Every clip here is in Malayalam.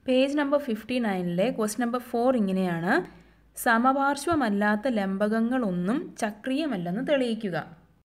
പേജ് നമ്പർ ഫിഫ്റ്റി നയനിലെ ക്വസ്റ്റ് നമ്പർ ഫോർ ഇങ്ങനെയാണ് സമപാർശ്വമല്ലാത്ത ലംബകങ്ങളൊന്നും ചക്രീയമല്ലെന്ന് തെളിയിക്കുക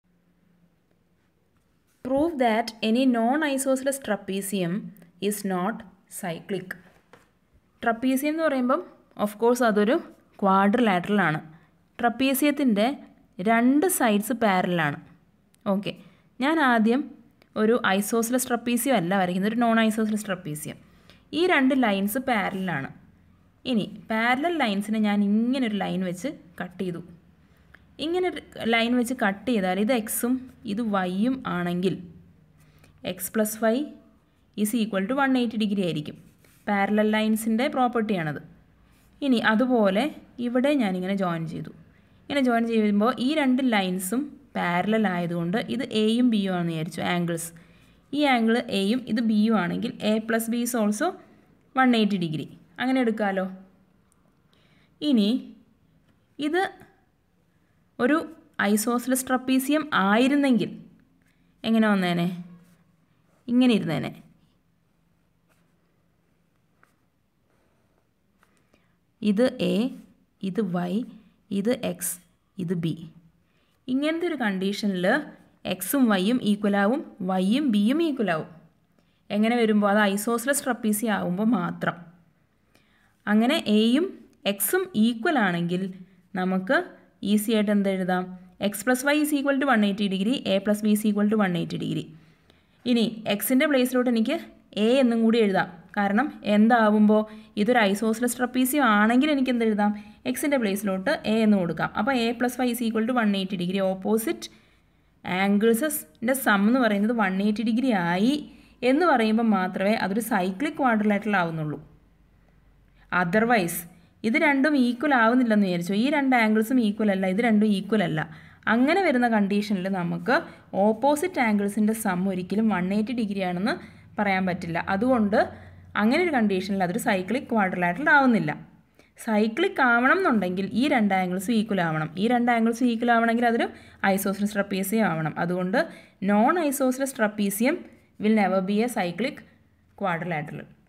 prove that any non isosceles trapezium is not cyclic trapezium എന്ന് പറയുമ്പം ഓഫ് കോഴ്സ് അതൊരു ക്വാഡ്രിലാറ്ററലാണ് ട്രപ്പീസിയത്തിൻ്റെ രണ്ട് സൈഡ്സ് പാരലാണ് ഓക്കെ ഞാൻ ആദ്യം ഒരു ഐസോസിലസ് ട്രപ്പീസിയം അല്ല വരയ്ക്കുന്നത് ഒരു നോൺ ഐസോസിലസ് ട്രപ്പീസിയം ഈ രണ്ട് ലൈൻസ് പാരലാണ് ഇനി പാരലൽ ലൈൻസിനെ ഞാൻ ഇങ്ങനെ ഒരു ലൈൻ വെച്ച് കട്ട് ചെയ്തു ഇങ്ങനെ ഒരു ലൈൻ വെച്ച് കട്ട് ചെയ്താൽ ഇത് എക്സും ഇത് വൈയും ആണെങ്കിൽ X plus Y is equal to one eighty degree ആയിരിക്കും പാരലൽ ലൈൻസിൻ്റെ പ്രോപ്പർട്ടിയാണത് ഇനി അതുപോലെ ഇവിടെ ഞാനിങ്ങനെ ജോയിൻ ചെയ്തു ഇങ്ങനെ ജോയിൻ ചെയ്യുമ്പോൾ ഈ രണ്ട് ലൈൻസും പാരലൽ ആയതുകൊണ്ട് ഇത് എയും ബിയും ആണെന്ന് വിചാരിച്ചു ആംഗിൾസ് ഈ ആംഗിൾ എയും ഇത് ബിയും ആണെങ്കിൽ A plus B is also one eighty degree അങ്ങനെ എടുക്കാമല്ലോ ഇനി ഇത് ഒരു ഐസോസിലസ് ട്രപ്പീസിയം ആയിരുന്നെങ്കിൽ എങ്ങനെ വന്നേനെ ഇങ്ങനെ ഇരുന്നേനെ ഇത് എ ഇത് വൈ ഇത് എക്സ് ഇത് ബി ഇങ്ങനത്തെ ഒരു കണ്ടീഷനിൽ എക്സും വൈയും ഈക്വലാവും വൈയും ബിയും ഈക്വലാവും എങ്ങനെ വരുമ്പോൾ അത് ഐസോസിലസ് ട്രപ്പീസി ആകുമ്പോൾ മാത്രം അങ്ങനെ എയും എക്സും ഈക്വൽ ആണെങ്കിൽ നമുക്ക് ഈസി ആയിട്ട് എന്ത് എഴുതാം X plus Y is equal to one eighty degree A plus B is equal to one eighty degree ഇനി എക്സിൻ്റെ പ്ലേസിലോട്ട് എനിക്ക് എ എന്നും കൂടി എഴുതാം കാരണം എന്താവുമ്പോൾ ഇതൊരു ഐസോസിലസ് ട്രപ്പീസിയം ആണെങ്കിൽ എനിക്ക് എന്ത് എഴുതാം എക്സിൻ്റെ പ്ലേസിലോട്ട് എ എന്ന് കൊടുക്കാം അപ്പോൾ A plus Y is equal to one eighty degree opposite ആംഗിൾസിൻ്റെ സം എന്ന് പറയുന്നത് വൺ എയ്റ്റി ഡിഗ്രി ആയി എന്ന് പറയുമ്പോൾ മാത്രമേ അതൊരു സൈക്ലിക് ക്വാഡ്രിലാറ്ററൽ ആവുന്നുള്ളൂ അതർവൈസ് ഇത് രണ്ടും ഈക്വൽ ആവുന്നില്ലെന്ന് വിചാരിച്ചു ഈ രണ്ട് ആംഗിൾസും ഈക്വൽ അല്ല ഇത് രണ്ടും ഈക്വൽ അല്ല അങ്ങനെ വരുന്ന കണ്ടീഷനിൽ നമുക്ക് ഓപ്പോസിറ്റ് ആംഗിൾസിൻ്റെ സം ഒരിക്കലും വൺ എയ്റ്റി ഡിഗ്രി ആണെന്ന് പറയാൻ പറ്റില്ല അതുകൊണ്ട് അങ്ങനെ ഒരു കണ്ടീഷനിൽ അതൊരു സൈക്ലിക് ക്വാഡ്രിലാറ്ററൽ ആവുന്നില്ല സൈക്ലിക് ആവണം എന്നുണ്ടെങ്കിൽ ഈ രണ്ട് ആംഗിൾസും ഈക്വൽ ആവണം ഈ രണ്ട് ആംഗിൾസും ഈക്വൽ ആവണമെങ്കിൽ അതൊരു ഐസോസിലസ് ട്രപ്പീസിയം ആവണം അതുകൊണ്ട് non isosceles trapezium will never be a cyclic quadrilateral